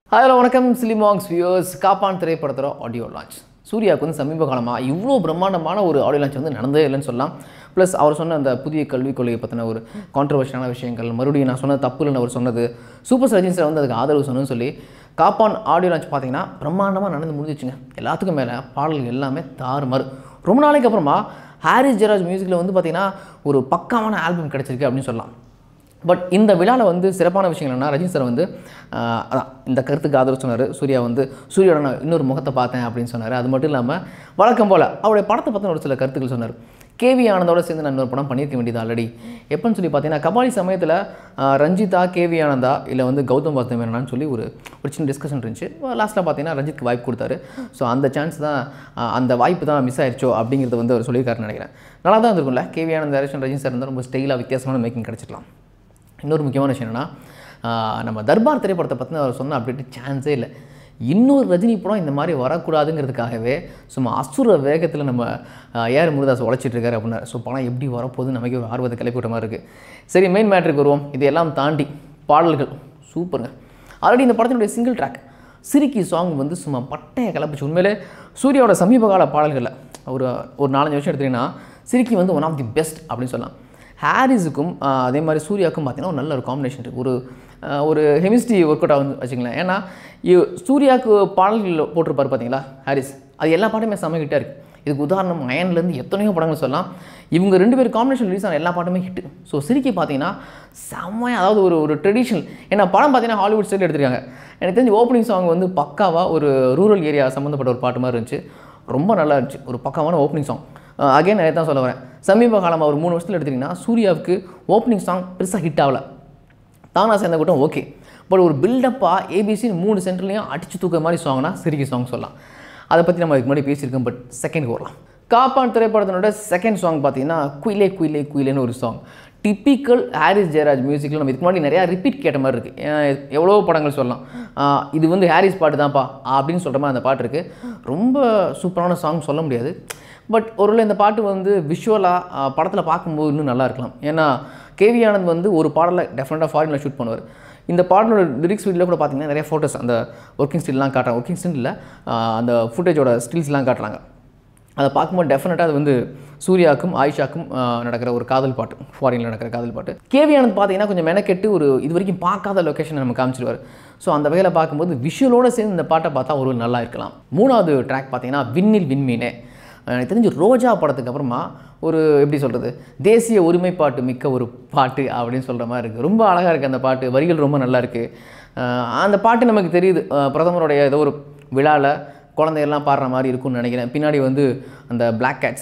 hello வணக்கம் சிலிமாங்ஸ் viewers காப்பான் திரைப்படத்தோட audio launch சூர்யாவுக்கு வந்து சமீப காலமாக இவ்வளோ பிரம்மாண்டமான ஒரு ஆடியோ லான்ச் வந்து நடந்தே இல்லைன்னு சொல்லலாம் ப்ளஸ் அவர் சொன்ன அந்த புதிய கல்விக் கொள்கையை பற்றின ஒரு கான்ட்ரவர்ஷியலான விஷயங்கள் மறுபடியும் நான் சொன்னது தப்பு இல்லைன்னு அவர் சொன்னது சூப்பர் சர்ஜன் சார் வந்து அதுக்கு ஆதரவு சொன்னதுன்னு சொல்லி காப்பான் ஆடியோ லான்ச் பார்த்தீங்கன்னா பிரம்மாண்டமாக நடந்து முடிஞ்சிச்சுங்க எல்லாத்துக்கும் மேலே பாடல்கள் எல்லாமே தாறுமாறு ரொம்ப நாளைக்கு அப்புறமா ஹாரிஸ் ஜெராஜ் மியூசிக்கில் வந்து பார்த்திங்கன்னா ஒரு பக்காவான ஆல்பம் கிடச்சிருக்கு அப்படின்னு சொல்லலாம் பட் இந்த விழாவில் வந்து சிறப்பான விஷயம் என்னென்னா ரஜினி சார் வந்து ஆஹ், அதான் இந்த கருத்துக்கு ஆதரவு சொன்னார் சூர்யா வந்து சூர்யாவோட நான் இன்னொரு முகத்தை பார்த்தேன் அப்படின்னு சொன்னார் அது மட்டும் இல்லாமல் வழக்கம் போல் அவருடைய படத்தை பற்றின ஒரு சில கருத்துக்கள் சொன்னார் கேவி ஆனந்தோட சேர்ந்து நான் இன்னொரு படம் பண்ணியிருக்க வேண்டியது ஆல்ரெடி எப்போன்னு சொல்லி பார்த்தீங்கன்னா கபாலி சமயத்தில் ஆஹ், ரஞ்சிதா கேவி ஆனந்தா இல்லை வந்து கௌதம் வாசுதேவ் வேணான்னு சொல்லி ஒரு ஒரு சின்ன டிஸ்கஷன் இருந்துச்சு லாஸ்ட்டில் பார்த்தீங்கன்னா ரஞ்சித்க்கு வாய்ப்பு கொடுத்தாரு ஸோ அந்த சான்ஸ் தான் ஆஹ், அந்த வாய்ப்பு தான் மிஸ் ஆயிடுச்சோ அப்படிங்கிறத வந்து அவர் சொல்லியிருக்காருன்னு நினைக்கிறேன் நல்லா தான் இருந்திருக்கும்ல KV Anand direction Rajini sir இருந்தால் ரொம்ப ஸ்டைலாக வித்தியாசமான மேக்கிங் கிடச்சிக்கலாம் இன்னொரு முக்கியமான விஷயம் என்னென்னா ஆஹ், நம்ம தர்பார் திரைப்படத்தை பற்றின அவர் சொன்ன அப்டேட் சான்ஸே இல்லை இன்னொரு ரஜினி படம் இந்த மாதிரி வரக்கூடாதுங்கிறதுக்காகவே சும்மா அசுர வேகத்தில் நம்ம ஆஹ், ஏஆர் முருதாஸ் உழைச்சிட்டு இருக்காரு அப்படின்னா ஸோ படம் எப்படி வரப்போகுது நமக்கு ஒரு ஆர்வத்தை கிளப்பி விட்ட மாதிரி இருக்குது சரி மெயின் மேட்ருக்கு வருவோம் இதெல்லாம் தாண்டி பாடல்கள் சூப்பருங்க ஆல்ரெடி இந்த படத்தினுடைய சிங்கிள் ட்ராக் சிரிக்கி சாங் வந்து சும்மா பட்டையை கிளப்பிச்சு உண்மையிலே சூர்யாவோட சமீப கால பாடல்களில் ஒரு ஒரு நாலஞ்சு வருஷம் எடுத்தீங்கன்னா சிரிக்கி வந்து ஒன் ஆஃப் தி பெஸ்ட் அப்படின்னு சொல்லலாம் ஹாரிஸுக்கும் ஆஹ், அதே மாதிரி சூர்யாவுக்கும் பார்த்தீங்கன்னா ஒரு நல்ல ஒரு காம்பினேஷன் இருக்குது ஒரு ஆஹ், ஒரு ஹெமிஸ்ட்ரி ஒர்க் அவுட் ஆகும் வச்சுங்களேன் ஏன்னா இவ் சூர்யாவுக்கு பாடல்கள் போட்டிருப்பாரு பார்த்தீங்களா ஹாரிஸ் அது எல்லா பாட்டுமே செம்ம இருக்குது இதுக்கு உதாரணம் அயன்லேருந்து எத்தனையோ படங்கள் சொல்லலாம் இவங்க ரெண்டு பேர் காம்பினேஷன் ரிலீஸ் ஆன எல்லா பாட்டுமே ஹிட் ஸோ சிரிக்கி பார்த்தீங்கன்னா செம்மையாக அதாவது ஒரு ஒரு ட்ரெடிஷனல் ஏன்னா படம் பார்த்தீங்கன்னா ஹாலிவுட் ஸ்டைல் எடுத்திருக்காங்க எனக்கு தெரிஞ்சு ஓப்பனிங் சாங் வந்து பக்காவாக ஒரு ரூரல் ஏரியா சம்மந்தப்பட்ட ஒரு பாட்டு மாதிரி இருந்துச்சு ரொம்ப நல்லா இருந்துச்சு ஒரு பக்காவான ஓப்பனிங் சாங் அகைன் நான் தான் சொல்ல வரேன் சமீப காலமாக ஒரு மூணு வருஷத்தில் எடுத்திங்கன்னா சூர்யாவுக்கு ஓப்பனிங் சாங் பெருசாக ஹிட் ஆகல தானா சேர்ந்த கூட்டம் ஓகே பட் ஒரு பில்டப்பாக ஏபிசின்னு மூணு சென்டர்லையும் அடிச்சு தூக்க மாதிரி சாங்னா சிரிக்கி சாங் சொல்லலாம் அதை பற்றி நம்ம இதுக்கு முன்னாடி பேசியிருக்கோம் பட் செகண்ட் வரலாம் காப்பான் திரைப்படத்தினோட செகண்ட் சாங் பார்த்தீங்கன்னா குயிலே குயிலே குயிலேன்னு ஒரு சாங் டிப்பிக்கல் ஹாரிஸ் ஜெயராஜ் மியூசிக்கில் நம்ம இதுக்கு முன்னாடி நிறையா ரிப்பீட் கேட்ட மாதிரி இருக்குது எவ்வளோ படங்கள் சொல்லலாம் ஆஹ் இது வந்து ஹாரிஸ் பாட்டு தான்ப்பா அப்படின்னு சொல்கிற மாதிரி அந்த பாட்டு இருக்குது ரொம்ப சூப்பரான சாங் சொல்ல முடியாது பட் ஒருவேளை இந்த பாட்டு வந்து விஷுவலாக படத்தில் பார்க்கும்போது இன்னும் நல்லா இருக்கலாம் ஏன்னா கேவி ஆனந்த் வந்து ஒரு பாடலை டெஃபினட்டாக ஃபாரினில் ஷூட் பண்ணுவார் இந்த பாடலோட லிரிக்ஸ் வீடியோவில் கூட பார்த்தீங்கன்னா நிறைய ஃபோட்டோஸ் அந்த ஒர்க்கிங் ஸ்டில்லாம் காட்டுறாங்க ஒர்க்கிங் ஸ்டில் இல்லை அந்த ஃபுட்டேஜோட ஸ்டில்ஸ்லாம் காட்டுறாங்க அதை பார்க்கும்போது டெஃபினட்டாக அது வந்து சூர்யாவுக்கும் ஆயிஷாக்கும் ஆஹ், நடக்கிற ஒரு காதல் பாட்டு ஃபாரினில் நடக்கிற காதல் பாட்டு கேவி ஆனந்த் பார்த்தீங்கன்னா கொஞ்சம் மெனக்கெட்டு ஒரு இது வரைக்கும் பார்க்காத லொக்கேஷனை நம்ம காமிச்சிருவார் ஸோ அந்த வகையில் பார்க்கும்போது விஷுவலோடு சேர்ந்து இந்த பாட்டை பார்த்தா ஒரு நல்லா இருக்கலாம் மூணாவது ட்ராக் பார்த்தீங்கன்னா விண்ணில் விண்மீனே எனக்கு தெரிஞ்சு ரோஜா படத்துக்கு அப்புறமா ஒரு எப்படி சொல்கிறது தேசிய ஒருமைப்பாட்டு மிக்க ஒரு பாட்டு அப்படின்னு சொல்கிற மாதிரி இருக்குது ரொம்ப அழகாக இருக்குது அந்த பாட்டு வரிகள் ரொம்ப நல்லா இருக்குது அந்த பாட்டு நமக்கு தெரியுது அஹ் பிரதமருடைய ஏதோ ஒரு விழாவில் குழந்தையெல்லாம் பாடுற மாதிரி இருக்கும்னு நினைக்கிறேன் பின்னாடி வந்து அந்த பிளாக் கேட்ஸ்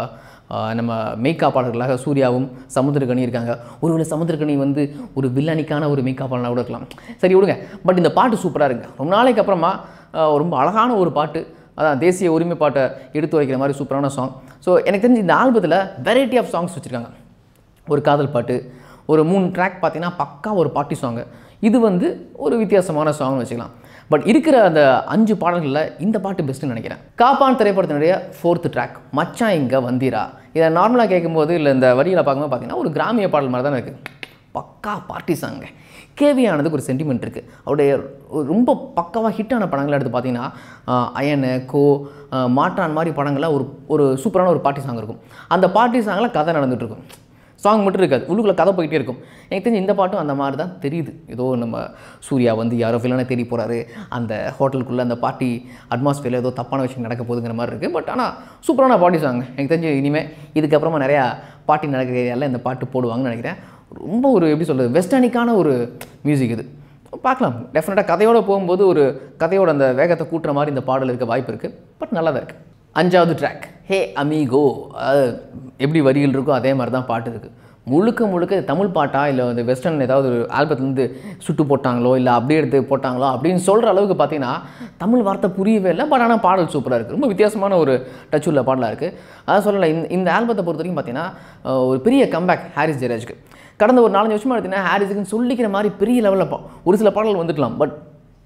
நம்ம மெய்காப்பாளர்களாக சூர்யாவும் சமுத்திரகனி இருக்காங்க ஒருவேளை சமுத்திரகனி வந்து ஒரு வில்லனிக்கான ஒரு மெய்காப்பாளனாக கூட இருக்கலாம் சரி விடுங்க பட் இந்த பாட்டு சூப்பராக இருக்கு ரொம்ப நாளைக்கு அப்புறமா அஹ், ரொம்ப அழகான ஒரு பாட்டு அதான் தேசிய உரிமை பாட்டை எடுத்து வைக்கிற மாதிரி சூப்பரான சாங் ஸோ எனக்கு தெரிஞ்சு இந்த ஆல்பத்தில் வெரைட்டி ஆஃப் சாங்ஸ் வச்சுருக்காங்க ஒரு காதல் பாட்டு ஒரு மூணு ட்ராக் பார்த்தீங்கன்னா பக்கா ஒரு பாட்டி சாங்கு இது வந்து ஒரு வித்தியாசமான சாங்னு வச்சுக்கலாம் பட் இருக்கிற அந்த அஞ்சு பாடல்களில் இந்த பாட்டு பெஸ்ட்டுன்னு நினைக்கிறேன் காப்பான் திரைப்படத்தினுடைய ஃபோர்த்து ட்ராக் மச்சான் இங்கே வந்தீரா இதை நார்மலாக கேட்கும்போது இல்லை இந்த வரியில் பார்க்கும்போது பார்த்தீங்கன்னா ஒரு கிராமிய பாடல் மாதிரி தான் இருக்குது பக்கா பார்ட்டி சாங்க கேவியானதுக்கு ஒரு சென்டிமெண்ட் இருக்குது அவருடைய ஒரு ரொம்ப பக்காவாக ஹிட்டான படங்களை எடுத்து பார்த்தீங்கன்னா ஆஹ், அயனு கோ ஆஹ், மாட்டான் மாதிரி படங்களில் ஒரு ஒரு சூப்பரான ஒரு பார்ட்டி சாங் இருக்கும் அந்த பார்ட்டி சாங்கில் கதை நடந்துட்டு இருக்கும் சாங் மட்டும் இருக்காது உள்ளுக்குள்ளே கதை போயிட்டே இருக்கும் எனக்கு தெரிஞ்சு இந்த பாட்டும் அந்த மாதிரி தான் தெரியுது ஏதோ நம்ம சூர்யா வந்து யாரோ வில்லனை தேடி போகிறாரு அந்த ஹோட்டலுக்குள்ளே அந்த பார்ட்டி அட்மாஸ்பியரில் ஏதோ தப்பான விஷயம் நடக்க போகுதுங்கிற மாதிரி இருக்குது பட் ஆனால் சூப்பரான பாட்டி சாங் எனக்கு தெரிஞ்சு இனிமேல் இதுக்கப்புறமா நிறையா பாட்டி நடக்கிற ஏரியாவில் இந்த பாட்டு போடுவாங்கன்னு நினைக்கிறேன் ரொம்ப ஒரு எப்படி சொல்கிறது வெஸ்டர்னிக்கான ஒரு மியூசிக் இது பார்க்கலாம் டெஃபினட்டாக கதையோட போகும்போது ஒரு கதையோட அந்த வேகத்தை கூட்டுற மாதிரி இந்த பாடல் இருக்க வாய்ப்பு இருக்குது பட் நல்லா தான் இருக்குது அஞ்சாவது ட்ராக் ஹே அமீகோ அது எப்படி வரிகள் இருக்கோ அதே மாதிரி தான் பாட்டு இருக்குது முழுக்க முழுக்க இது தமிழ் பாட்டா இல்லை வந்து வெஸ்டர்ன் ஏதாவது ஒரு ஆல்பத்துலேருந்து சுட்டு போட்டாங்களோ இல்லை அப்படியே எடுத்து போட்டாங்களோ அப்படின்னு சொல்கிற அளவுக்கு பார்த்தீங்கன்னா தமிழ் வார்த்தை புரியவே இல்லை பட் ஆனால் பாடல் சூப்பராக இருக்குது ரொம்ப வித்தியாசமான ஒரு டச் உள்ள பாடலாக இருக்குது அதான் சொல்லலை இந்த இந்த ஆல்பத்தை பொறுத்த வரைக்கும் பார்த்தீங்கன்னா அஹ், ஒரு பெரிய கம்பேக் ஹாரிஸ் ஜெயராஜ்க்கு கடந்த ஒரு நாலஞ்சு வருஷமாக எடுத்தீங்கன்னா ஹாரிஸுக்குன்னு சொல்லிக்கிற மாதிரி பெரிய லெவலில் ஒரு சில பாடல்கள் வந்துக்கலாம் பட்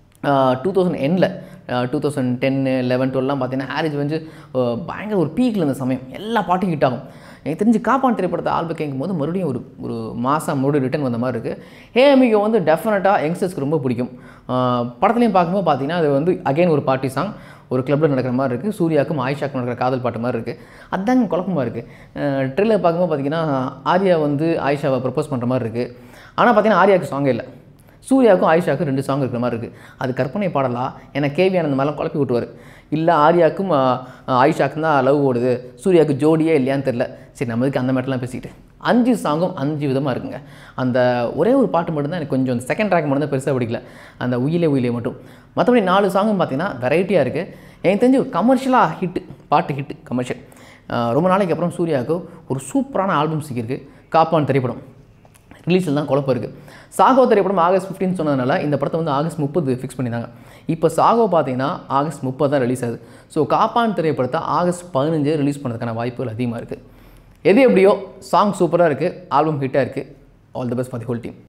டூ தௌசண்ட் எண்ணில் டூ தௌசண்ட் டென்னு லெவன் டுவெல்லாம் பார்த்தீங்கன்னா ஹாரிஸ் வந்து அஹ், பயங்கர ஒரு பீக்கில் இருந்த சமயம் எல்லா பாட்டும் ஹிட் ஆகும் எனக்கு தெரிஞ்சு காப்பான் திரைப்படத்தை ஆல்பம் கேட்கும்போது மறுபடியும் ஒரு ஒரு மாதம் மறுபடியும் ரிட்டர்ன் வந்த மாதிரி இருக்குது ஹே அமிகோ வந்து டெஃபினட்டாக யங்ஸ்டர்ஸ்க்கு ரொம்ப பிடிக்கும் ஆஹ் படத்துலையும் பார்க்கும்போது பார்த்தீங்கன்னா அது வந்து அகைன் ஒரு பார்ட்டி சாங் ஒரு கிளப்பில் நடக்கிற மாதிரி இருக்குது சூர்யாவுக்கும் ஆயிஷாக்கும் நடக்கிற காதல் பாட்டு மாதிரி இருக்குது அதுதாங்க குழப்பமாக இருக்குது ட்ரெயிலர் பார்க்கும்போது பார்த்தீங்கன்னா ஆர்யா வந்து ஆயிஷாவை ப்ரப்போஸ் பண்ணுற மாதிரி இருக்குது ஆனால் பார்த்தீங்கன்னா ஆர்யாவுக்கு சாங்கே இல்லை சூர்யாவுக்கும் ஆயிஷாவுக்கும் ரெண்டு சாங் இருக்கிற மாதிரி இருக்குது அது கற்பனை பாடலா ஏன்னா கேவி அந்த மாதிரிலாம் குழப்பி விட்டுவார் இல்லை ஆர்யாவுக்கும் ஆ, ஆயிஷாவுக்கும் தான் லவ் ஓடுது சூர்யாவுக்கு ஜோடியே இல்லையான்னு தெரில சரி நம்ம இதுக்கு அந்த மாதிரிலாம் பேசிக்கிட்டு அஞ்சு சாங்கும் அஞ்சு விதமாக இருக்குங்க அந்த ஒரே ஒரு பாட்டு மட்டும்தான் எனக்கு கொஞ்சம் செகண்ட் ட்ராக் மட்டும் தான் பெருசாக பிடிக்கல அந்த உயிலே உயிலே மட்டும் மற்றபடி நாலு சாங்கும் பார்த்தீங்கன்னா வெரைட்டியாக இருக்குது எனக்கு தெரிஞ்சு ஒரு கமர்ஷியலாக ஹிட்டு பாட்டு ஹிட்டு கமர்ஷியல் ரொம்ப நாளைக்கு அப்புறம் சூர்யாவுக்கு ஒரு சூப்பரான ஆல்பம் சிக்கியிருக்கு காப்பான் திரைப்படம் ரிலீஸில் தான் குழப்பம் இருக்குது சாகோ திரைப்படம் ஆகஸ்ட் 15 சொன்னதுனால இந்த படத்தை வந்து ஆகஸ்ட் முப்பது ஃபிக்ஸ் பண்ணியிருந்தாங்க இப்போ சாகோ பார்த்தீங்கன்னா ஆகஸ்ட் முப்பது தான் ரிலீஸ் ஆகுது ஸோ காப்பான் திரைப்படத்தை ஆகஸ்ட் பதினஞ்சு ரிலீஸ் பண்ணுறதுக்கான வாய்ப்புகள் அதிகமாக இருக்குது எது எப்படியோ சாங் சூப்பராக இருக்குது ஆல்பம் ஹிட்டாக இருக்குது all the best for the whole team